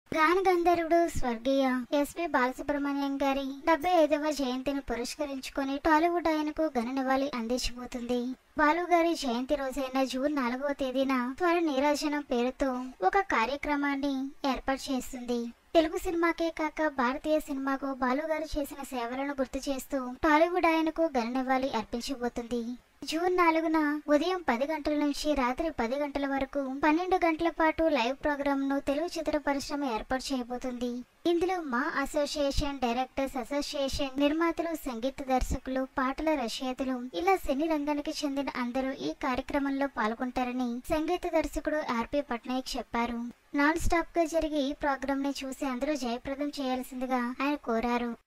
గాన గంధర్వుడు స్వర్గీయ ఎస్పి బాలసుబ్రహ్మణ్యం గారి డెబ్బై ఐదవ జయంతిని పురస్కరించుకొని టాలీవుడ్ ఆయనకు ఘన నివాళి అందించబోతుంది బాలు గారి జయంతి రోజైన జూన్ నాలుగవ తేదీన త్వర నీరాజనం పేరుతో ఒక కార్యక్రమాన్ని ఏర్పాటు చేస్తుంది తెలుగు సినిమాకే కాక భారతీయ సినిమాకు బాలు గారు చేసిన సేవలను గుర్తు చేస్తూ టాలీవుడ్ ఆయనకు ఘన నివాళి అర్పించబోతుంది జూన్ నాలుగున ఉదయం పది గంటల నుంచి రాత్రి పది గంటల వరకు పన్నెండు గంటల పాటు లైవ్ ప్రోగ్రామ్ ను తెలుగు చిత్ర పరిశ్రమ ఏర్పాటు చేయబోతుంది ఇందులో మా అసోసియేషన్ డైరెక్టర్స్ అసోసియేషన్ నిర్మాతలు సంగీత దర్శకులు పాటల రచయితలు ఇలా సినీ రంగానికి చెందిన అందరూ ఈ కార్యక్రమంలో పాల్గొంటారని సంగీత దర్శకుడు ఆర్పి పట్నాయక్ చెప్పారు నాన్ స్టాప్ గా జరిగే ఈ ప్రోగ్రామ్ ని చూసి అందరూ జయప్రదం చేయాల్సిందిగా ఆయన కోరారు